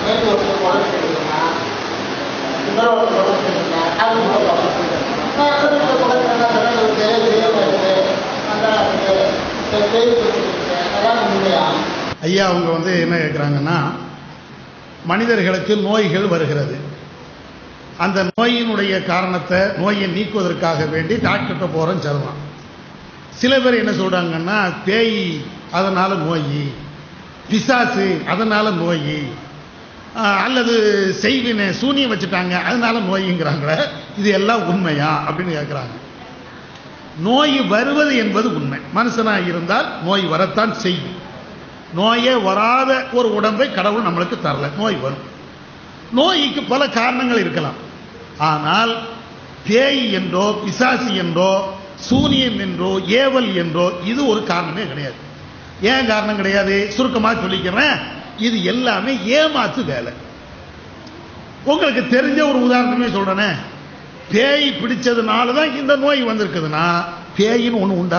நேற்று ஒருத்தர் உடம்பு சரியில்லைன்னா இன்னொரு ஒருத்தர் உடம்பு சரியில்லை அது உடம்பு அப்படி போயிட்டு நான் வந்து இந்த பக்கத்தில் என்ன சொன்னேன் ஒரு பெரிய பெரிய இருக்குது அந்த இருக்குது பெரிய இருக்குது அதெல்லாம் உண்மையா ஐயா அவங்க வந்து என்ன கேட்குறாங்கன்னா மனிதர்களுக்கு நோய்கள் வருகிறது அந்த நோயினுடைய காரணத்தை நோயை நீக்குவதற்காக வேண்டி டாக்டர்கிட்ட போகிறோம் சொல்லலாம் சில பேர் என்ன சொல்கிறாங்கன்னா பேய் அதனால் நோய் பிசாசு அதனால் நோய் ஆஹ், அல்லது செய்வினை சூனியம் வச்சுட்டாங்க அதனால நோய்ங்கிறாங்களே இது எல்லாம் உண்மையா அப்படின்னு கேட்குறாங்க நோய் வருவது என்பது உண்மை மனுஷனாக இருந்தால் நோய் வரத்தான் செய்யும் நோயே வராத ஒரு உடம்பை கடவுள் நம்மளுக்கு தரல நோய் வரும் நோய்க்கு பல காரணங்கள் இருக்கலாம் ஆனால் பேய் என்றோ பிசாசு என்றோ சூனியம் என்றோ ஏவல் என்றோ இது ஒரு காரணமே கிடையாது ஏன் காரணம் கிடையாது சுருக்கமாக சொல்லிக்கிறேன் இது எல்லாமே ஏமாத்து வேலை உங்களுக்கு தெரிஞ்ச ஒரு உதாரணமே சொல்றேனே பேய் பிடிச்சதுனால தான் இந்த நோய் வந்திருக்குதுன்னா பேயின்னு ஒன்று உண்டா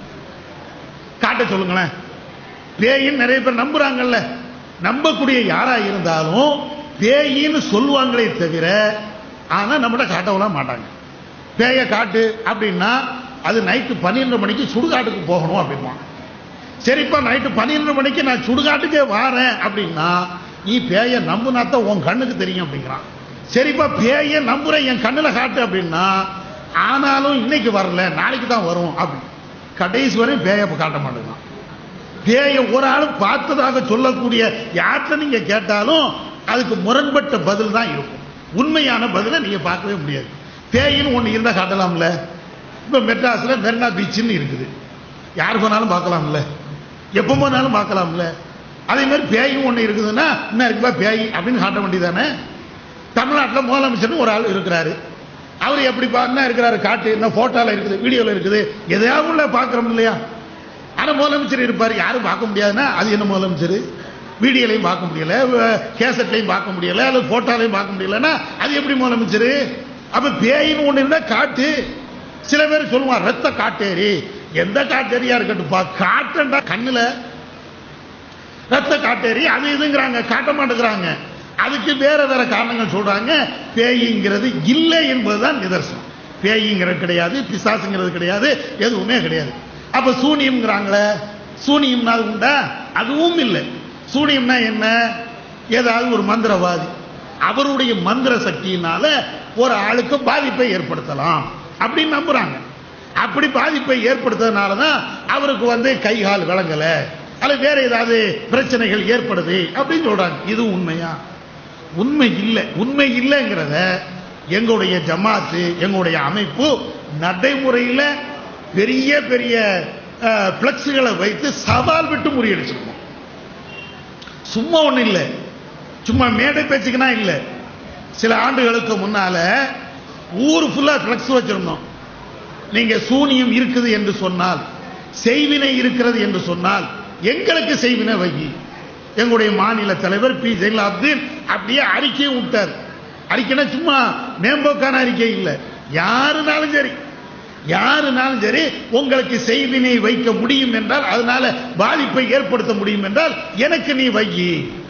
காட்ட சொல்லுங்களேன் பேயின்னு நிறைய பேர் நம்புறாங்கல்ல நம்பக்கூடிய யாரா இருந்தாலும் பேயின்னு சொல்லுவாங்களே தவிர ஆனா நம்மகிட்ட காட்டவலாம் மாட்டாங்க பேயை காட்டு அப்படின்னா அது நைட்டு பன்னிரெண்டு மணிக்கு சுடுகாட்டுக்கு போகணும் அப்படிமா சரிப்பா நைட்டு பன்னிரெண்டு மணிக்கு நான் சுடுகாட்டுக்கே வாரேன் அப்படின்னா நீ பேயை நம்புனா தான் உன் கண்ணுக்கு தெரியும் அப்படிங்கிறான் சரிப்பா பேயை நம்புறேன் என் கண்ணில் காட்டு அப்படின்னா ஆனாலும் இன்னைக்கு வரல நாளைக்கு தான் வரும் அப்படி கடைசி வரையும் பேயை இப்ப காட்ட மாட்டேங்கிறான் பேயை ஒரு ஆளும் பார்த்ததாக சொல்லக்கூடிய யார்கிட்ட நீங்க கேட்டாலும் அதுக்கு முரண்பட்ட பதில் தான் இருக்கும் உண்மையான பதிலை நீங்க பார்க்கவே முடியாது பேயின்னு ஒன்று இருந்தால் காட்டலாம்ல இப்போ மெட்ராஸ்ல மெரினா பீச்சுன்னு இருக்குது யார் போனாலும் பார்க்கலாம்ல எப்போ போனாலும் பார்க்கலாம்ல அதே மாதிரி பேயும் ஒன்று இருக்குதுன்னா என்ன இருக்குப்பா பேய் அப்படின்னு காட்ட வேண்டியதானே தமிழ்நாட்டில் முதலமைச்சர்னு ஒரு ஆள் இருக்கிறாரு அவர் எப்படி பா- என்ன இருக்கிறாரு காட்டு என்ன போட்டோல இருக்குது வீடியோல இருக்குது எதையாவது உள்ள பார்க்குறோம் இல்லையா ஆனா முதலமைச்சர் இருப்பார் யாரும் பார்க்க முடியாதுன்னா அது என்ன முதலமைச்சர் வீடியோலையும் பார்க்க முடியல வ- கேசட்லையும் பார்க்க முடியல அல்லது போட்டோலையும் பார்க்க முடியலன்னா அது எப்படி முதலமைச்சர் அப்ப பேயின்னு ஒண்ணு இருந்தா காட்டு சில பேர் சொல்லுவான் ரத்த காட்டேரி எந்த காட்டேரியா இருக்கட்டும்ப்பா காட்டண்டா கண்ணுல ரத்த காட்டேரி அது இதுங்கிறாங்க காட்ட மாட்டேங்கிறாங்க அதுக்கு வேற வேற காரணங்கள் சொல்றாங்க பேய்ங்கிறது இல்லை என்பதுதான் நிதர்சனம் பேய்ங்கிறது கிடையாது பிசாசுங்கிறது கிடையாது எதுவுமே கிடையாது அப்ப சூனியம்ங்கிறாங்களே சூனியம்னா அது உண்டா அதுவும் இல்லை சூனியம்னா என்ன ஏதாவது ஒரு மந்திரவாதி அவருடைய மந்திர சக்தியினால ஒரு ஆளுக்கு பாதிப்பை ஏற்படுத்தலாம் அப்படின்னு நம்புறாங்க அப்படி பாதிப்பை ஏற்படுத்ததுனால தான் அவருக்கு வந்து கை கால் விளங்கல அல்லது வேற ஏதாவது பிரச்சனைகள் ஏற்படுது அப்படின்னு சொல்றாங்க இது உண்மையா உண்மை இல்லை உண்மை இல்லைங்கிறத எங்களுடைய ஜமாத்து எங்களுடைய அமைப்பு நடைமுறையில் பெரிய பெரிய பிளக்ஸுகளை வைத்து சவால் விட்டு முறியடிச்சிருக்கோம் சும்மா ஒன்றும் இல்லை சும்மா மேடை பேச்சுக்குனா இல்லை சில ஆண்டுகளுக்கு முன்னால ஊர் ஃபுல்லா ஃப்ளக்ஸ் வச்சிருந்தோம் நீங்க சூனியம் இருக்குது என்று சொன்னால் செய்வினை இருக்கிறது என்று சொன்னால் எங்களுக்கு செய்வினை வகி எங்களுடைய மாநில தலைவர் பி ஜெயலலிதாப்தீன் அப்படியே அறிக்கையும் விட்டார் அறிக்கைனா சும்மா மேம்போக்கான அறிக்கை இல்லை யாருனாலும் சரி யாருனாலும் சரி உங்களுக்கு செய்வினை வைக்க முடியும் என்றால் அதனால பாதிப்பை ஏற்படுத்த முடியும் என்றால் எனக்கு நீ வையி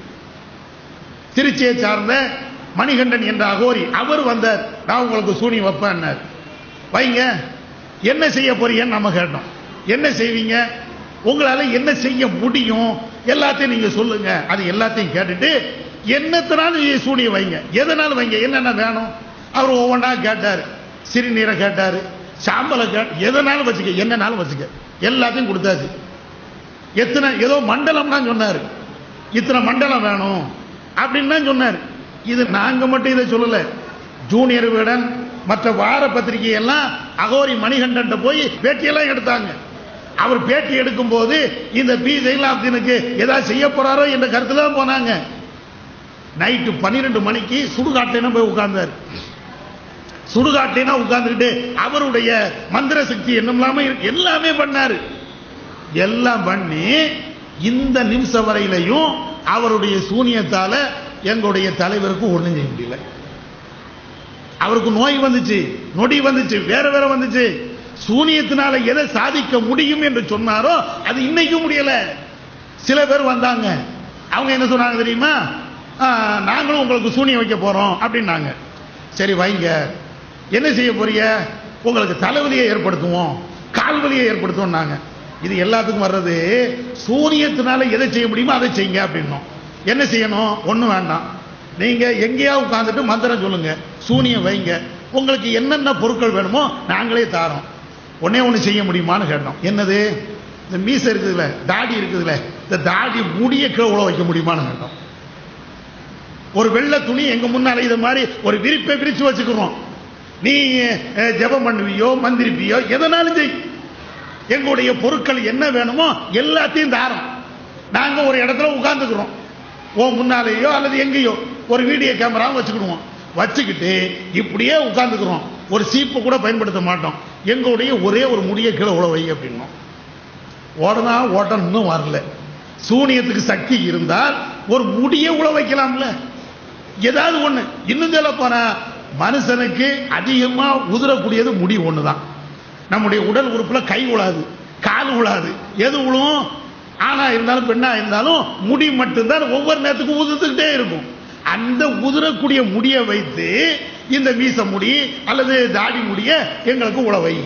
திருச்சியை சார்ந்த மணிகண்டன் என்ற அகோரி அவர் வந்தார் நான் உங்களுக்கு சூனி வைப்பேன்னார் வைங்க என்ன செய்ய போறீங்கன்னு நம்ம கேட்டோம் என்ன செய்வீங்க உங்களால என்ன செய்ய முடியும் எல்லாத்தையும் நீங்க சொல்லுங்க அது எல்லாத்தையும் கேட்டுட்டு என்னத்தினாலும் நீங்க சூனிய வைங்க எதனாலும் வைங்க என்னென்ன வேணும் அவர் ஒவ்வொன்றா கேட்டார் சிறுநீரை கேட்டார் சாம்பலை கே எதனாலும் வச்சுக்க என்னனாலும் வச்சுக்க எல்லாத்தையும் கொடுத்தாச்சு எத்தனை ஏதோ மண்டலம்னா சொன்னார் இத்தனை மண்டலம் வேணும் அப்படின்னு தான் சொன்னார் இது நாங்க மட்டும் இதை சொல்லல ஜூனியர் விகடன் மற்ற வார பத்திரிகை எல்லாம் அகோரி மணிகண்டன் போய் பேட்டியெல்லாம் எடுத்தாங்க அவர் பேட்டி எடுக்கும் போது இந்த பி ஜெயலலிதாவுக்கு ஏதாவது செய்ய போறாரோ என்ற கருத்துல தான் போனாங்க நைட்டு பன்னிரெண்டு மணிக்கு சுடுகாட்டின போய் உட்கார்ந்தார் சுடுகாட்டினா உட்கார்ந்துக்கிட்டு அவருடைய மந்திர சக்தி என்னமில்லாம இருக்கு எல்லாமே பண்ணாரு எல்லாம் பண்ணி இந்த நிமிஷம் வரையிலையும் அவருடைய சூனியத்தால எங்களுடைய தலைவருக்கு ஒண்ணும் செய்ய முடியல அவருக்கு நோய் வந்துச்சு நொடி வந்துச்சு வேற வேற வந்துச்சு சூனியத்தினால எதை சாதிக்க முடியும் என்று சொன்னாரோ அது இன்னைக்கும் முடியல சில பேர் வந்தாங்க அவங்க என்ன சொன்னாங்க தெரியுமா ஆ, நாங்களும் உங்களுக்கு சூனியம் வைக்க போறோம் அப்படின்னாங்க சரி வைங்க என்ன செய்ய போறீங்க உங்களுக்கு தலைவலியை ஏற்படுத்துவோம் கால்வலியை ஏற்படுத்துவோம்னாங்க இது எல்லாத்துக்கும் வர்றது சூனியத்தினால எதை செய்ய முடியுமோ அதை செய்யுங்க அப்படின்னோம் என்ன செய்யணும் ஒண்ணும் வேண்டாம் நீங்க எங்கேயா உட்காந்துட்டு மந்திரம் சொல்லுங்க சூனியம் வைங்க உங்களுக்கு என்னென்ன பொருட்கள் வேணுமோ நாங்களே தாரோம் ஒண்ணே ஒண்ணு செய்ய முடியுமான்னு கேட்டோம் என்னது இந்த மீசை இருக்குதுல்ல தாடி இருக்குதுல்ல இந்த தாடி முடிய கீழே உழ வைக்க முடியுமான்னு கேட்டோம் ஒரு வெள்ளை துணி எங்க முன்னால இது மாதிரி ஒரு விரிப்பை விரிச்சு வச்சுக்கிறோம் நீ அஹ், ஜெபம் பண்ணுவியோ மந்திரிப்பியோ எதனாலும் செய் எங்களுடைய பொருட்கள் என்ன வேணுமோ எல்லாத்தையும் தாரோம் நாங்க ஒரு இடத்துல உட்கார்ந்துக்கிறோம் ஓ முன்னாலேயோ அல்லது எங்கேயோ ஒரு வீடியோ கேமராவும் வச்சுக்கிடுவோம் வச்சுக்கிட்டு இப்படியே உட்கார்ந்துக்கிறோம் ஒரு சீப்பை கூட பயன்படுத்த மாட்டோம் எங்களுடைய ஒரே ஒரு முடிய கீழே உழ வை அப்படின்னோம் ஓடனா ஓட்டம் இன்னும் வரல சூனியத்துக்கு சக்தி இருந்தால் ஒரு முடிய உழ வைக்கலாம்ல ஏதாவது ஒண்ணு இன்னும் சொல்ல போனா மனுஷனுக்கு அதிகமா உதிரக்கூடியது முடி ஒண்ணுதான் நம்முடைய உடல் உறுப்புல கை உழாது கால் உழாது எது உழும் ஆணா இருந்தாலும் பெண்ணா இருந்தாலும் முடி மட்டும்தான் ஒவ்வொரு நேரத்துக்கும் உதிர்த்துக்கிட்டே இருக்கும் அந்த உதிரக்கூடிய முடியை வைத்து இந்த மீச முடி அல்லது தாடி முடிய எங்களுக்கு உழவை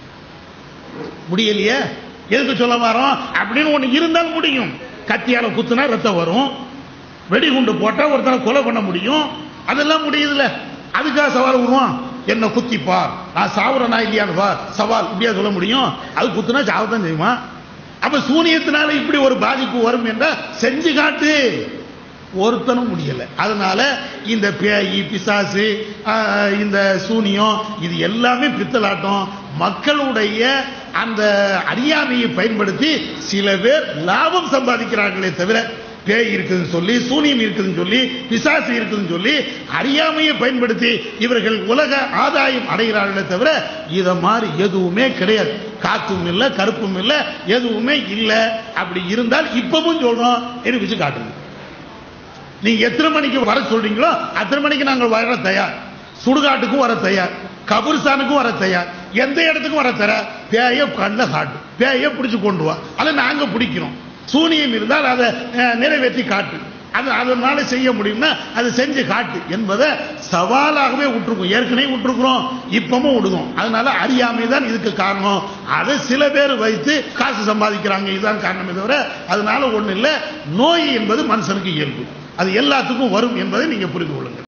முடியலையே எதுக்கு சொல்ல வரோம் அப்படின்னு ஒண்ணு இருந்தால் முடியும் கத்தியால குத்துனா ரத்தம் வரும் வெடிகுண்டு போட்டா ஒருத்தனை கொலை பண்ண முடியும் அதெல்லாம் முடியுதுல அதுக்காக சவால் விடுவான் என்ன குத்திப்பார் நான் சாவுறனா இல்லையான்னு பார் சவால் இப்படியா சொல்ல முடியும் அது குத்துனா சாவத்தான் செய்யுமா அப்ப சூனியத்தினால இப்படி ஒரு பாதிப்பு வரும் என்றால் செஞ்சு காட்டு ஒருத்தனும் முடியல அதனால இந்த பேய் பிசாசு ஆஹ், இந்த சூனியம் இது எல்லாமே பித்தலாட்டம் மக்களுடைய அந்த அறியாமையை பயன்படுத்தி சில பேர் லாபம் சம்பாதிக்கிறார்களே தவிர பேய் இருக்குதுன்னு சொல்லி சூனியம் இருக்குதுன்னு சொல்லி பிசாசு இருக்குதுன்னு சொல்லி அறியாமையை பயன்படுத்தி இவர்கள் உலக ஆதாயம் அடைகிறார்களே தவிர இத மாதிரி எதுவுமே கிடையாது காத்தும் இல்ல கருப்பும் இல்ல எதுவுமே இல்ல அப்படி இருந்தால் இப்பவும் சொல்றோம் நிரூபிச்சு காட்டுங்க நீங்க எத்தனை மணிக்கு வர சொல்றீங்களோ அத்தனை மணிக்கு நாங்கள் வர தயார் சுடுகாட்டுக்கும் வர தயார் கபூர்ஸ்தானுக்கும் வர தயார் எந்த இடத்துக்கும் வர தயார் பேய கண்ண காட்டு பேய பிடிச்சு கொண்டு வா அதை நாங்க பிடிக்கிறோம் சூனியம் இருந்தால் அதை அஹ், நிறைவேற்றி காட்டு அது அதனால செய்ய முடியும்னா அதை செஞ்சு காட்டு என்பதை சவாலாகவே விட்டுருக்கோம் ஏற்கனவே விட்டுருக்குறோம் இப்பவும் விடுவோம் அதனால அறியாமை தான் இதுக்கு காரணம் அதை சில பேர் வைத்து காசு சம்பாதிக்கிறாங்க இதுதான் காரணமே தவிர அதனால ஒண்ணு இல்ல நோய் என்பது மனுஷனுக்கு இயல்பு அது எல்லாத்துக்கும் வரும் என்பதை நீங்க புரிந்து கொள்ளுங்கள்